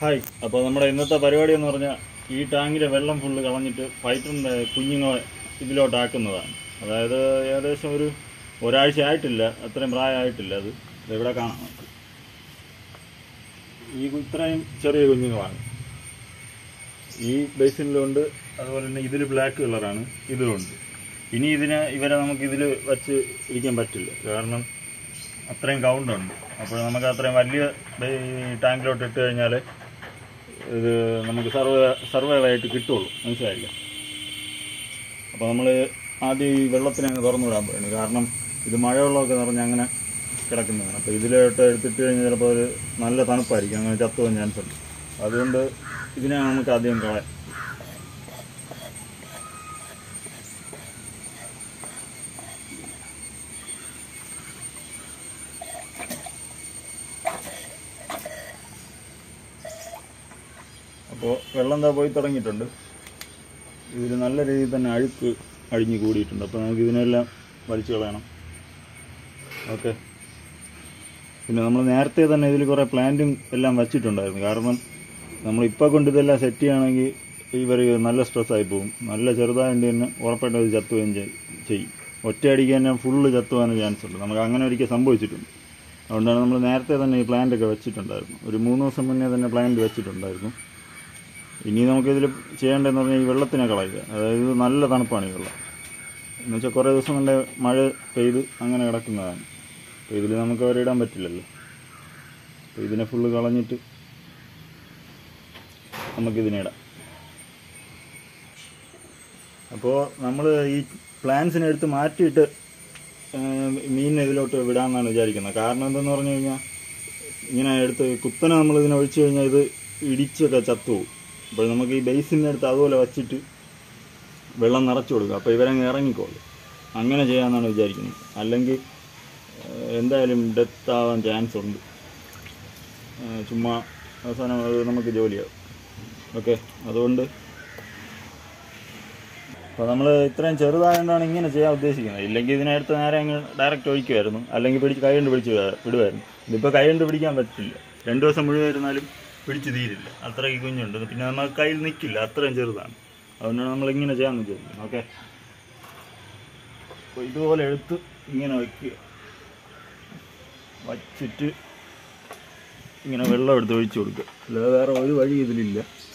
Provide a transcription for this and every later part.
hi അപ്പോൾ നമ്മുടെ ഇന്നത്തെ പരിപാടി എന്ന് പറഞ്ഞാൽ ഈ ടാങ്കിലെ വെള്ളം ഫുള്ള് കളഞ്ഞിട്ട് ഫൈറ്ററിൻ്റെ കുഞ്ഞുങ്ങളെ ഇതിലോട്ടാക്കുന്നതാണ് അതായത് ഏകദേശം ഒരു ഒരാഴ്ച ആയിട്ടില്ല അത്രയും പ്രായമായിട്ടില്ല അത് ദേ ഇവിടെ കാണാം നമുക്ക് ഈ കു- ഇത്രയും ചെറിയ കുഞ്ഞുങ്ങളാണ് ഈ ബേസിനിലുണ്ട് അതുപോലെ തന്നെ ഇതിൽ ബ്ലാക്ക് കളറാണ് ഇതിലുണ്ട് ഇനി ഇതിനെ ഇവരെ നമുക്ക് ഇതിൽ വച്ച് ഇരിക്കാൻ പറ്റില്ല കാരണം അത്രയും കൗണ്ടുണ്ട് അപ്പോൾ നമുക്ക് അത്രയും വലിയ ബേ- ഈ ടാങ്കിലോട്ട് ഇട്ട് കഴിഞ്ഞാൽ ഇത് നമുക്ക് സർവേ സർവൈവ് ആയിട്ട് കിട്ടുള്ളൂ മനസ്സിലായില്ല അപ്പോൾ നമ്മൾ ആദ്യം ഈ വെള്ളത്തിനെ അങ്ങ് തുറന്നു വിടാൻ പറയുന്നത് കാരണം ഇത് മഴവെള്ളമൊക്കെ നിറഞ്ഞ് അങ്ങനെ കിടക്കുന്നതാണ് അപ്പോൾ ഇതിലോട്ട് എടുത്തിട്ട് കഴിഞ്ഞാൽ ചിലപ്പോൾ ഒരു നല്ല തണുപ്പായിരിക്കും അങ്ങനെ ചത്തുപോകാൻ ചാൻസ് ഉണ്ട് അതുകൊണ്ട് ഇതിനെ നമുക്ക് ആദ്യം കളയാം അപ്പോൾ വെള്ളം എന്താ പോയി തുടങ്ങിയിട്ടുണ്ട് ഇതിൽ നല്ല രീതിയിൽ തന്നെ അഴുക്ക് അഴിഞ്ഞു കൂടിയിട്ടുണ്ട് അപ്പോൾ നമുക്ക് ഇതിനെല്ലാം വലിച്ചു കളയണം ഓക്കെ പിന്നെ നമ്മൾ നേരത്തെ തന്നെ ഇതിൽ കുറേ പ്ലാന്റും എല്ലാം വച്ചിട്ടുണ്ടായിരുന്നു കാരണം നമ്മളിപ്പോൾ കൊണ്ട് ഇതെല്ലാം സെറ്റ് ചെയ്യുകയാണെങ്കിൽ ഇവർ നല്ല സ്ട്രെസ്സായി പോകും നല്ല ചെറുതായതുകൊണ്ട് തന്നെ ഉറപ്പായിട്ടും അത് ചത്തുകയും ചെയ്- ചെയ്യും ഒറ്റയടിക്ക് തന്നെ ഫുള്ള് ചത്തുവാനും ചാൻസ് ഉണ്ട് നമുക്ക് അങ്ങനെ ഒരിക്കൽ സംഭവിച്ചിട്ടുണ്ട് അതുകൊണ്ടാണ് നമ്മൾ നേരത്തെ തന്നെ ഈ പ്ലാന്റ് ഒക്കെ വെച്ചിട്ടുണ്ടായിരുന്നു ഒരു മൂന്ന് ദിവസം മുന്നേ തന്നെ പ്ലാന്റ് വെച്ചിട്ടുണ്ടായിരുന്നു ഇനി നമുക്കിതിൽ ചെയ്യേണ്ടതെന്ന് പറഞ്ഞാൽ ഈ വെള്ളത്തിനെ കളയുക അതായത് ഇത് നല്ല തണുപ്പാണ് ഈ വെള്ളം എന്ന് വെച്ചാൽ കുറേ ദിവസം നല്ല മഴ പെയ്ത് അങ്ങനെ കിടക്കുന്നതാണ് അപ്പോൾ ഇതിൽ നമുക്ക് അവരെ ഇടാൻ പറ്റില്ലല്ലോ അപ്പോൾ ഇതിനെ ഫുള്ള് കളഞ്ഞിട്ട് നമുക്കിതിനെ ഇടാം അപ്പോൾ നമ്മൾ ഈ പ്ലാന്റ്സിനെ എടുത്ത് മാറ്റിയിട്ട് മീനിനെ ഇതിലോട്ട് വിടാമെന്നാണ് വിചാരിക്കുന്നത് കാരണം എന്തെന്ന് പറഞ്ഞു കഴിഞ്ഞാൽ ഇങ്ങനെ എടുത്ത് കുത്തനെ നമ്മൾ ഇതിനെ ഒഴിച്ചു കഴിഞ്ഞാൽ ഇത് ഇടിച്ചൊക്കെ ചത്തുപോകും അപ്പോൾ നമുക്ക് ഈ ബേസിൻ്റെ അടുത്ത് അതുപോലെ വച്ചിട്ട് വെള്ളം നിറച്ചു കൊടുക്കുക അപ്പോൾ ഇവരങ്ങ് ഇറങ്ങിക്കോളും അങ്ങനെ ചെയ്യാമെന്നാണ് വിചാരിക്കുന്നത് അല്ലെങ്കിൽ ഏഹ്, എന്തായാലും ഡെത്ത് ആവാൻ ചാൻസ് ഉണ്ട് ഏഹ്, ചുമ്മാ അവസാനം അത് നമുക്ക് ജോലിയാവും ഓക്കെ അതുകൊണ്ട് അപ്പോൾ നമ്മൾ ഇത്രയും ചെറുതായതുകൊണ്ടാണ് ഇങ്ങനെ ചെയ്യാൻ ഉദ്ദേശിക്കുന്നത് ഇല്ലെങ്കിൽ ഇതിനടുത്ത് നേരെ അങ്ങ് ഡയറക്റ്റ് ഒഴിക്കുമായിരുന്നു അല്ലെങ്കിൽ പിടിച്ച് കൈ കൊണ്ട് പിടിച്ച് വിടാ- വിടുമായിരുന്നു ഇതിപ്പോൾ കൈ കൊണ്ട് പിടിക്കാൻ പറ്റില്ല രണ്ട് ദിവസം മുഴുവൻ ഇരുന്നാലും പിടിച്ച് തീരില്ല അത്രയ്ക്ക് കുഞ്ഞുണ്ട് പിന്നെ നമുക്ക് കയ്യിൽ നിൽക്കില്ല അത്രയും ചെറുതാണ് അതുകൊണ്ടാണ് നമ്മൾ ഇങ്ങനെ ചെയ്യാമെന്ന് വിചാരിക്കുന്നത് ഓക്കെ അപ്പോൾ ഇതുപോലെ എടുത്ത് ഇങ്ങനെ വയ്ക്കുക വച്ചിട്ട് ഇങ്ങനെ വെള്ളം എടുത്ത് ഒഴിച്ചു കൊടുക്കുക അല്ലാതെ വേറെ ഒരു വഴി ഇതിലില്ല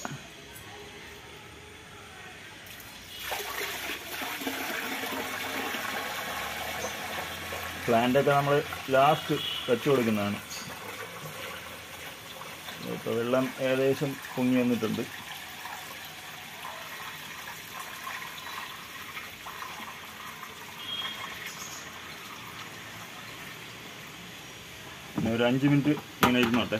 പ്ലാന്റൊക്കെ നമ്മൾ ലാസ്റ്റ് വെച്ചു കൊടുക്കുന്നതാണ് ഇപ്പോൾ വെള്ളം ഏകദേശം പൊങ്ങി വന്നിട്ടുണ്ട് പിന്നെ ഒരു അഞ്ച് മിനിറ്റ് ഇങ്ങനെ ഇരുന്നോട്ടെ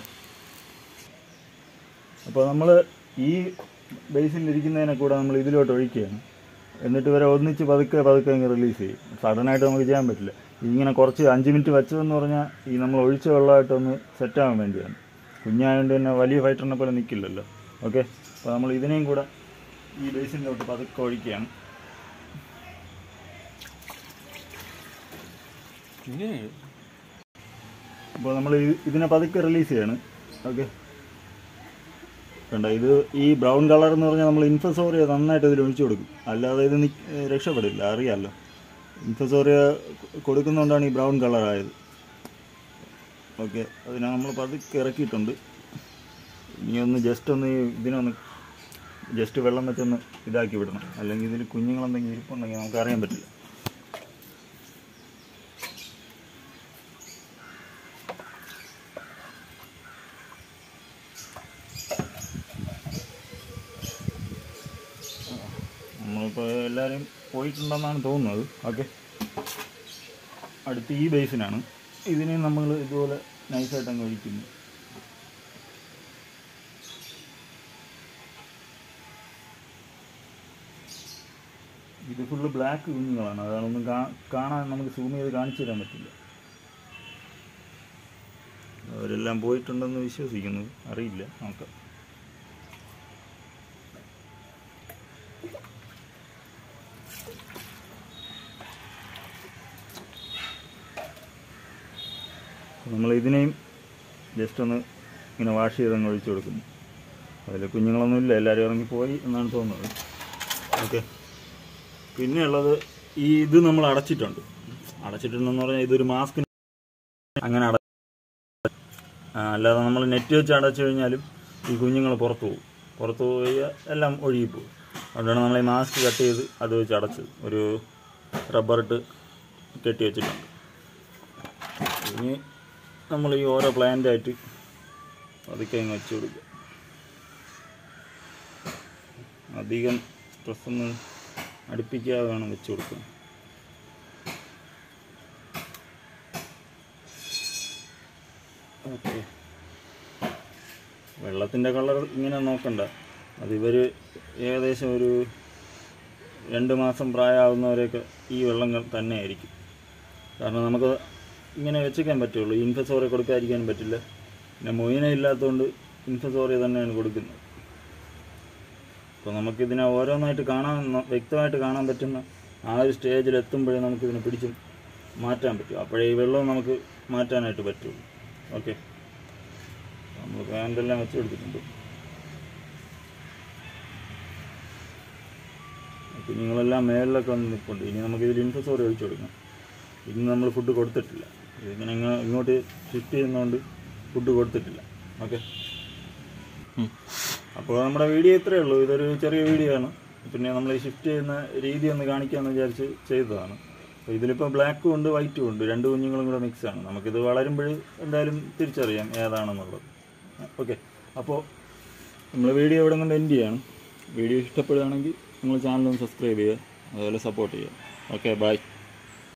അപ്പോൾ നമ്മൾ ഈ ബേസിലിരിക്കുന്നതിനെ കൂടെ നമ്മൾ ഇതിലോട്ട് ഒഴിക്കുകയാണ് എന്നിട്ട് ഇവരെ ഒന്നിച്ച് പതുക്കെ പതുക്കെ അങ്ങ് റിലീസ് ചെയ്യും സഡനായിട്ട് നമുക്ക് ചെയ്യാൻ പറ്റില്ല ഇങ്ങനെ കുറച്ച് അഞ്ച് മിനിറ്റ് വെച്ചതെന്ന് പറഞ്ഞാൽ ഈ നമ്മൾ ഒഴിച്ച വെള്ളമായിട്ടൊന്ന് സെറ്റാകാൻ വേണ്ടിയാണ് കുഞ്ഞായതുകൊണ്ട് തന്നെ വലിയ ഫൈറ്ററിനെ പോലെ നിൽക്കില്ലല്ലോ ഓക്കെ അപ്പോൾ നമ്മൾ ഇതിനെയും കൂടെ ഈ ബേസിലോട്ട് പതുക്കെ ഒഴിക്കുകയാണ് അപ്പോൾ നമ്മൾ ഇതിനെ പതുക്കെ റിലീസ് ചെയ്യാണ് ഓക്കെ കണ്ട ഇത് ഈ ബ്രൗൺ കളർ എന്ന് പറഞ്ഞാൽ നമ്മൾ ഇൻഫസോറിയ നന്നായിട്ട് ഇതിൽ ഒഴിച്ചു കൊടുക്കും അല്ലാതെ ഇത് നി രക്ഷപ്പെടില്ല അറിയാമല്ലോ ഇൻഫസോറിയ കൊടുക്കുന്നതുകൊണ്ടാണ് ഈ ബ്രൗൺ കളർ ആയത് ഓക്കെ അതിനെ നമ്മൾ പതുക്കെ ഇറക്കിയിട്ടുണ്ട് ഇനി ഒന്ന് ജസ്റ്റ് ഒന്ന് ഈ ഇതിനൊന്ന് ജസ്റ്റ് വെള്ളം വെച്ചൊന്ന് ഇതാക്കി വിടണം അല്ലെങ്കിൽ ഇതിൽ കുഞ്ഞുങ്ങളെന്തെങ്കിലും ഇരിപ്പുണ്ടെങ്കിൽ നമുക്ക് അറിയാൻ പറ്റില്ല നമ്മളിപ്പോൾ എല്ലാവരും പോയിട്ടുണ്ടെന്നാണ് തോന്നുന്നത് ഓക്കെ അടുത്ത് ഈ ബേസിനാണ് ഇതിനെ നമ്മൾ ഇതുപോലെ നൈസായിട്ട് അങ്ങ് ഒഴിക്കുന്നു ഇത് ഫുള്ള് ബ്ലാക്ക് കുഞ്ഞുങ്ങളാണ് അതാണൊന്നും കാ- കാണാൻ നമുക്ക് സൂം ചെയ്ത് കാണിച്ചു തരാൻ പറ്റില്ല അവരെല്ലാം പോയിട്ടുണ്ടെന്ന് വിശ്വസിക്കുന്നു അറിയില്ല നോക്കാം നമ്മൾ ഇതിനെയും ജസ്റ്റ് ഒന്ന് ഇങ്ങനെ വാഷ് ചെയ്തങ്ങ് ഒഴിച്ചു കൊടുക്കുന്നു അതിൽ കുഞ്ഞുങ്ങളൊന്നുമില്ല എല്ലാവരും ഇറങ്ങിപ്പോയി എന്നാണ് തോന്നുന്നത് ഓക്കെ പിന്നെ ഉള്ളത് ഈ ഇത് നമ്മൾ അടച്ചിട്ടുണ്ട് അടച്ചിട്ടുണ്ടെന്ന് പറഞ്ഞാൽ ഇതൊരു മാസ്കിന് അങ്ങനെ അട ആ, അല്ലാതെ നമ്മൾ നെറ്റ് വെച്ച് അടച്ചു കഴിഞ്ഞാലും ഈ കുഞ്ഞുങ്ങൾ പുറത്തു പോകും പുറത്തു പോയി എല്ലാം ഒഴുകിപ്പോകും അതുകൊണ്ടാണ് നമ്മൾ ഈ മാസ്ക് കട്ട് ചെയ്ത് അത് വെച്ച് അടച്ചത് ഒരു റബ്ബറിട്ട് കെട്ടി വെച്ചിട്ടുണ്ട് ഇനി നമ്മൾ ഈ ഓരോ പ്ലാന്റായിട്ട് അതൊക്കെ അങ്ങ് വെച്ച് കൊടുക്കുക അധികം സ്ട്രെസ്സൊന്നും അടുപ്പിക്കാതെ വേണം വെച്ച് കൊടുക്കാൻ ഓക്കെ വെള്ളത്തിൻ്റെ കളർ ഇങ്ങനെ നോക്കണ്ട അത് ഇവർ ഏകദേശം ഒരു രണ്ട് മാസം പ്രായമാകുന്നവരെയൊക്കെ ഈ വെള്ളം ക- തന്നെ ആയിരിക്കും കാരണം നമുക്ക് ഇങ്ങനെ വെച്ചേക്കാൻ പറ്റുള്ളൂ ഇൻഫസോറി കൊടുക്കാതിരിക്കാനും പറ്റില്ല പിന്നെ മൊയിന ഇല്ലാത്തതുകൊണ്ട് ഇൻഫസോറി തന്നെയാണ് കൊടുക്കുന്നത് അപ്പോൾ നമുക്കിതിനെ ഓരോന്നായിട്ട് കാണാൻ ന- വ്യക്തമായിട്ട് കാണാൻ പറ്റുന്ന ആ ഒരു സ്റ്റേജിൽ എത്തുമ്പോഴേ നമുക്കിതിനെ പിടിച്ച് മാറ്റാൻ പറ്റും അപ്പോഴേ ഈ വെള്ളം നമുക്ക് മാറ്റാനായിട്ട് പറ്റുള്ളൂ ഓക്കെ നമ്മൾ പാൻറ്റെല്ലാം വെച്ച് കൊടുത്തിട്ടുണ്ട് കുഞ്ഞുങ്ങളെല്ലാം മേളിലൊക്കെ വന്ന് നിൽപ്പുണ്ട് ഇനി നമുക്ക് ഇതിൽ ഇൻഫസോറി ഒഴിച്ചു കൊടുക്കണം ഇന്ന് നമ്മൾ ഫുഡ് കൊടുത്തിട്ടില്ല ഇതിങ്ങനെ ഇങ്ങ- ഇങ്ങോട്ട് ഷിഫ്റ്റ് ചെയ്യുന്നതുകൊണ്ട് ഫുഡ് കൊടുത്തിട്ടില്ല ഓക്കെ അപ്പോൾ നമ്മുടെ വീഡിയോ ഇത്രയേ ഉള്ളൂ ഇതൊരു ചെറിയ വീഡിയോ ആണ് പിന്നെ നമ്മൾ ഈ ഷിഫ്റ്റ് ചെയ്യുന്ന രീതി ഒന്ന് കാണിക്കാമെന്ന് വിചാരിച്ച് ചെയ്തതാണ് അപ്പോൾ ഇതിലിപ്പോൾ ബ്ലാക്കും ഉണ്ട് വൈറ്റും ഉണ്ട് രണ്ട് കുഞ്ഞുങ്ങളും കൂടെ മിക്സ് ആണ് നമുക്കിത് വളരുമ്പോൾ എന്തായാലും തിരിച്ചറിയാം ഏതാണെന്നുള്ളത് ഓക്കെ അപ്പോൾ നമ്മൾ വീഡിയോ ഇവിടെ കൊണ്ട് എൻഡ് ചെയ്യണം വീഡിയോ ഇഷ്ടപ്പെടുകയാണെങ്കിൽ നിങ്ങൾ ചാനൽ ഒന്ന് സബ്സ്ക്രൈബ് ചെയ്യുക അതുപോലെ സപ്പോർട്ട് ചെയ്യുക ഓക്കെ ബൈ